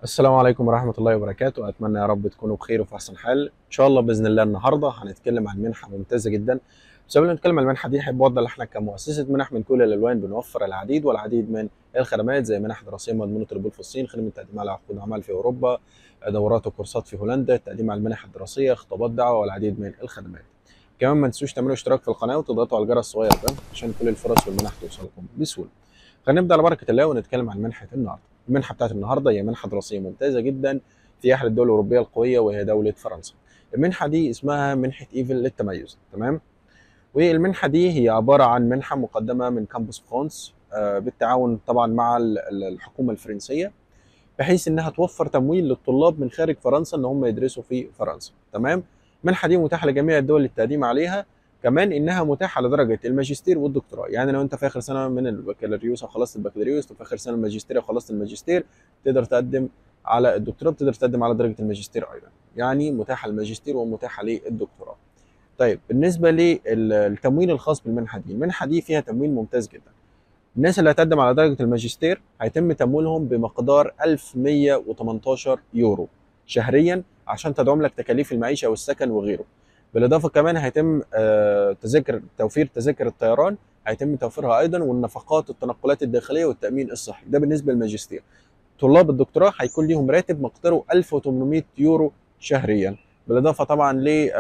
السلام عليكم ورحمة الله وبركاته أتمنى يا رب تكونوا بخير وفي أحسن حال إن شاء الله بإذن الله النهاردة هنتكلم عن منحة ممتازة جدا بس قبل ما نتكلم عن المنحة دي أحب أوضح إحنا كمؤسسة منح من كل الألوان بنوفر العديد والعديد من الخدمات زي منح دراسية مضمونة القبول في الصين خدمة التقديم على عقود عمل في أوروبا دورات وكورسات في هولندا التقديم على المنح الدراسية خطابات دعوة والعديد من الخدمات كمان ما تنسوش تعملوا اشتراك في القناة وتضغطوا على الجرس الصغير ده عشان كل الفرص والمنح توصلكم بسهولة خلينا نبدأ على بركة الله ونتكلم عن منحة النهاردة المنحة بتاعت النهاردة هي منحة دراسية ممتازة جدا في احد الدول الاوروبيه القويه وهي دوله فرنسا المنحه دي اسمها منحه ايفل للتميز تمام والمنحه دي هي عباره عن منحه مقدمه من كامبوس فرانس آه، بالتعاون طبعا مع ال- ال- الحكومه الفرنسيه بحيث انها توفر تمويل للطلاب من خارج فرنسا ان هم يدرسوا في فرنسا تمام المنحه دي متاحه لجميع الدول للتقديم عليها كمان انها متاحه لدرجه الماجستير والدكتوراه يعني لو انت في اخر سنه من البكالوريوس او خلصت البكالوريوس وفي اخر سنه الماجستير او خلصت الماجستير تقدر تقدم على الدكتوراه بتقدر تقدم على درجه الماجستير ايضا يعني متاحه الماجستير ومتاحه للدكتوراه طيب بالنسبه للتمويل الخاص بالمنحه دي المنحه دي فيها تمويل ممتاز جدا الناس اللي هتقدم على درجه الماجستير هيتم تمويلهم بمقدار 1118 يورو شهريا عشان تدعم لك تكاليف المعيشه والسكن وغيره بالاضافه كمان هيتم آه، تذاكر توفير تذاكر الطيران هيتم توفيرها ايضا والنفقات التنقلات الداخليه والتامين الصحي ده بالنسبه للماجستير طلاب الدكتوراه هيكون ليهم راتب مقداره 1800 يورو شهريا بالاضافه طبعا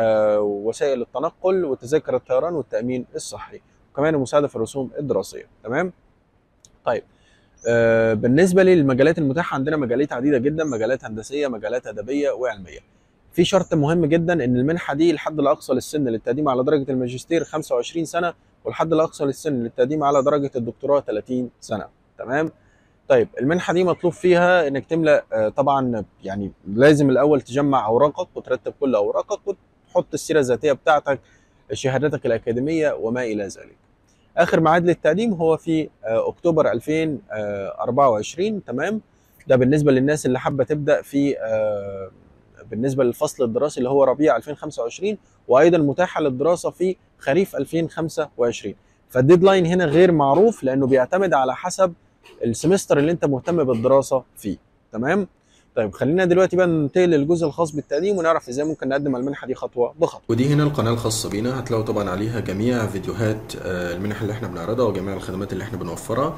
لوسائل التنقل وتذاكر الطيران والتامين الصحي وكمان المساعده في الرسوم الدراسيه تمام طيب آه، بالنسبه للمجالات المتاحه عندنا مجالات عديده جدا مجالات هندسيه مجالات ادبيه وعلميه في شرط مهم جدا ان المنحه دي الحد الاقصى للسن للتقديم على درجه الماجستير 25 سنه والحد الاقصى للسن للتقديم على درجه الدكتوراه 30 سنه تمام طيب المنحه دي مطلوب فيها انك تملا آه، طبعا يعني لازم الاول تجمع اوراقك وترتب كل اوراقك وتحط السيره الذاتيه بتاعتك شهاداتك الاكاديميه وما الى ذلك اخر ميعاد للتقديم هو في آه، اكتوبر 2024 تمام ده بالنسبه للناس اللي حابه تبدا في آه، بالنسبه للفصل الدراسي اللي هو ربيع 2025 وايضا متاحه للدراسه في خريف 2025 فالديدلاين هنا غير معروف لانه بيعتمد على حسب السمستر اللي انت مهتم بالدراسه فيه تمام طيب خلينا دلوقتي بقى ننتقل للجزء الخاص بالتقديم ونعرف ازاي ممكن نقدم على المنحه دي خطوه بخطوه ودي هنا القناة الخاصة بينا هتلاقوا طبعا عليها جميع فيديوهات آه، المنح اللي احنا بنعرضها وجميع الخدمات اللي احنا بنوفرها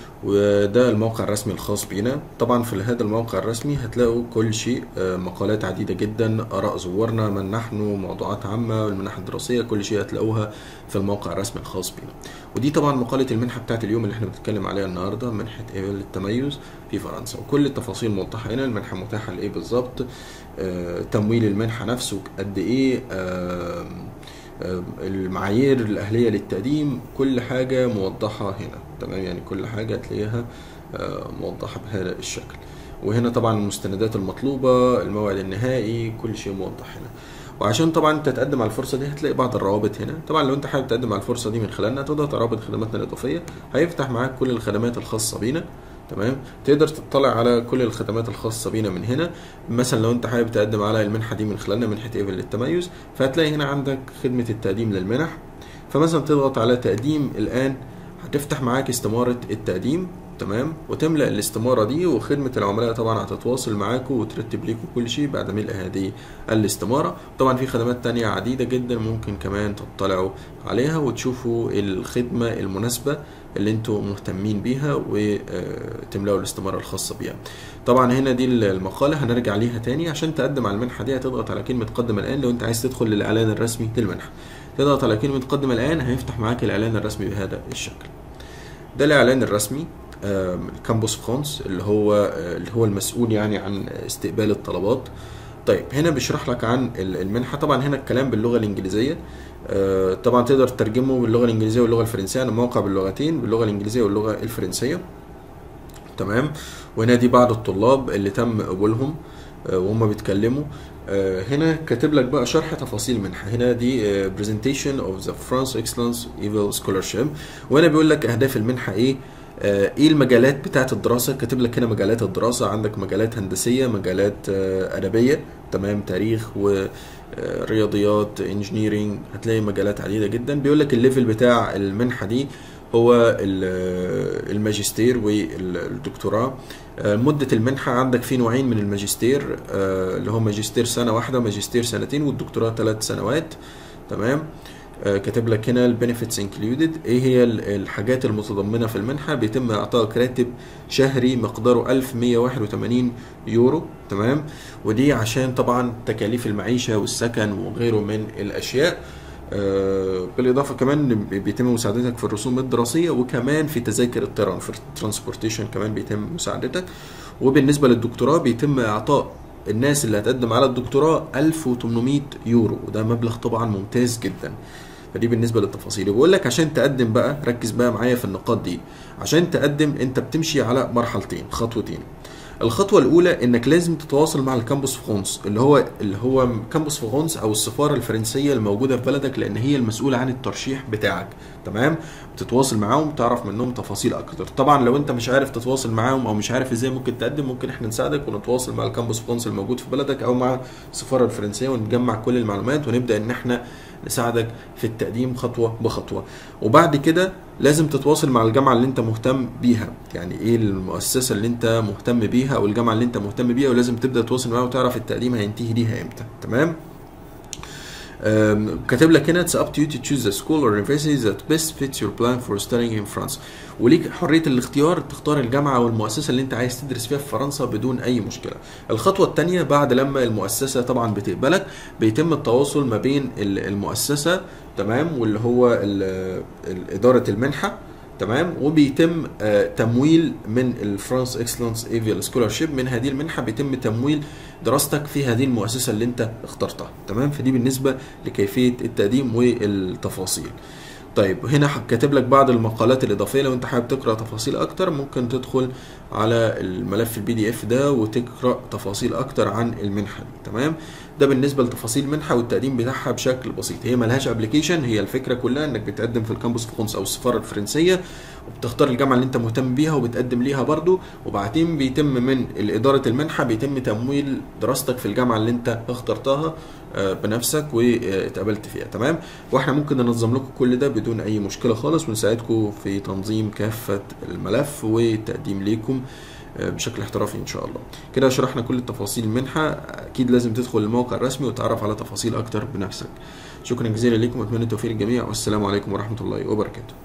وده الموقع الرسمي الخاص بينا طبعا في هذا الموقع الرسمي هتلاقوا كل شيء آه، مقالات عديدة جدا آراء زوارنا من نحن موضوعات عامة المنح الدراسية كل شيء هتلاقوها في الموقع الرسمي الخاص بينا ودي طبعا مقالة المنحة بتاعت اليوم اللي احنا بنتكلم عليها النهاردة منحة ايفل للتميز في فرنسا وكل التفاصيل موضحة هنا المنحة متاحة لإيه بالظبط آه، تمويل المنحة نفسه قد إيه آه، آه، المعايير الأهلية للتقديم كل حاجة موضحة هنا تمام يعني كل حاجة هتلاقيها آه، موضحة بهذا الشكل وهنا طبعا المستندات المطلوبة الموعد النهائي كل شيء موضح هنا وعشان طبعا انت تقدم على الفرصه دي هتلاقي بعض الروابط هنا طبعا لو انت حابب تقدم على الفرصه دي من خلالنا تضغط على رابط خدماتنا الاضافيه هيفتح معاك كل الخدمات الخاصه بينا تمام تقدر تطلع على كل الخدمات الخاصه بينا من هنا مثلا لو انت حابب تقدم على المنحه دي من خلالنا منحه ايفل للتميز فهتلاقي هنا عندك خدمه التقديم للمنح فمثلا تضغط على تقديم الان هتفتح معاك استماره التقديم تمام وتملأ الاستمارة دي وخدمة العملاء طبعا هتتواصل معاكم وترتب لكم كل شيء بعد ملء هذه الاستمارة طبعا في خدمات تانية عديدة جدا ممكن كمان تطلعوا عليها وتشوفوا الخدمة المناسبة اللي انتوا مهتمين بيها وتملأوا الاستمارة الخاصة بيها طبعا هنا دي المقالة هنرجع ليها تاني عشان تقدم على المنحة دي هتضغط على كلمة قدم الآن لو انت عايز تدخل للإعلان الرسمي للمنحة تضغط على كلمة قدم الآن هيفتح معاك الإعلان الرسمي بهذا الشكل ده الإعلان الرسمي آم، الكامبوس فرانس اللي هو آه، اللي هو المسؤول يعني عن استقبال الطلبات طيب هنا بيشرح لك عن ال- المنحة طبعا هنا الكلام باللغة الإنجليزية آه، طبعا تقدر تترجمه باللغة الإنجليزية واللغة الفرنسية أنا موقع باللغتين باللغة الإنجليزية واللغة الفرنسية تمام وهنا دي بعض الطلاب اللي تم قبولهم آه، وهم بيتكلموا آه، هنا كاتب لك بقى شرح تفاصيل المنحه هنا دي آه، presentation of the France Excellence Evil Scholarship وهنا بيقول لك اهداف المنحه ايه آه، ايه المجالات بتاعه الدراسه كاتب لك هنا مجالات الدراسه عندك مجالات هندسيه مجالات آه، ادبيه تمام تاريخ ورياضيات انجينيرينج هتلاقي مجالات عديده جدا بيقول لك الليفل بتاع المنحه دي هو ال- الماجستير والدكتوراه آه، مدة المنحة عندك في نوعين من الماجستير آه، اللي هو ماجستير سنة واحدة ماجستير سنتين والدكتوراه ثلاث سنوات تمام آه، كاتب لك هنا البنفيتس انكلودد ايه هي ال- الحاجات المتضمنه في المنحه بيتم اعطائك راتب شهري مقداره 1181 يورو تمام ودي عشان طبعا تكاليف المعيشه والسكن وغيره من الاشياء آه، بالاضافه كمان بيتم مساعدتك في الرسوم الدراسيه وكمان في تذاكر الطيران في الترانسبورتيشن كمان بيتم مساعدتك وبالنسبه للدكتوراه بيتم اعطاء الناس اللي هتقدم على الدكتوراه 1800 يورو وده مبلغ طبعا ممتاز جدا فدي بالنسبه للتفاصيل بقول لك عشان تقدم بقى ركز بقى معايا في النقاط دي عشان تقدم انت بتمشي على مرحلتين خطوتين الخطوة الأولى إنك لازم تتواصل مع الكامبوس فرانس اللي هو اللي هو كامبوس فرانس أو السفارة الفرنسية الموجودة في بلدك لأن هي المسؤولة عن الترشيح بتاعك تمام بتتواصل معاهم تعرف منهم تفاصيل أكتر طبعا لو أنت مش عارف تتواصل معاهم أو مش عارف إزاي ممكن تقدم ممكن إحنا نساعدك ونتواصل مع الكامبوس فرانس الموجود في بلدك أو مع السفارة الفرنسية ونجمع كل المعلومات ونبدأ إن إحنا نساعدك في التقديم خطوة بخطوة وبعد كده لازم تتواصل مع الجامعة اللي انت مهتم بيها يعني ايه المؤسسة اللي انت مهتم بيها او الجامعة اللي انت مهتم بيها ولازم تبدأ تتواصل معاها وتعرف التقديم هينتهي ليها امتى تمام أم، كاتب لك هنا it's up to you to choose the school or university that best fits your plan for studying in France وليك حرية الاختيار تختار الجامعة أو المؤسسة اللي أنت عايز تدرس فيها في فرنسا بدون أي مشكلة. الخطوة الثانية بعد لما المؤسسة طبعا بتقبلك بيتم التواصل ما بين ال- المؤسسة تمام واللي هو ال- ال- إدارة المنحة تمام وبيتم آه، تمويل من الفرانس اكسلنس ايفيال سكولارشيب من هذه المنحه بيتم تمويل دراستك في هذه المؤسسه اللي انت اخترتها تمام فدي بالنسبه لكيفيه التقديم والتفاصيل طيب هنا كاتب لك بعض المقالات الاضافيه لو انت حابب تقرا تفاصيل اكتر ممكن تدخل على الملف البي دي اف ده وتقرا تفاصيل اكتر عن المنحه دي تمام ده بالنسبه لتفاصيل المنحه والتقديم بتاعها بشكل بسيط هي ملهاش ابلكيشن هي الفكره كلها انك بتقدم في الكامبوس فرانس او السفاره الفرنسيه وبتختار الجامعه اللي انت مهتم بيها وبتقدم ليها برضو وبعدين بيتم من اداره المنحه بيتم تمويل دراستك في الجامعه اللي انت اخترتها آه، بنفسك واتقبلت فيها تمام واحنا ممكن ننظم لكم كل ده بدون اي مشكله خالص ونساعدكم في تنظيم كافه الملف والتقديم ليكم آه، بشكل احترافي ان شاء الله كده شرحنا كل التفاصيل المنحه اكيد لازم تدخل الموقع الرسمي وتعرف على تفاصيل اكتر بنفسك شكرا جزيلا لكم واتمنى التوفيق للجميع والسلام عليكم ورحمه الله وبركاته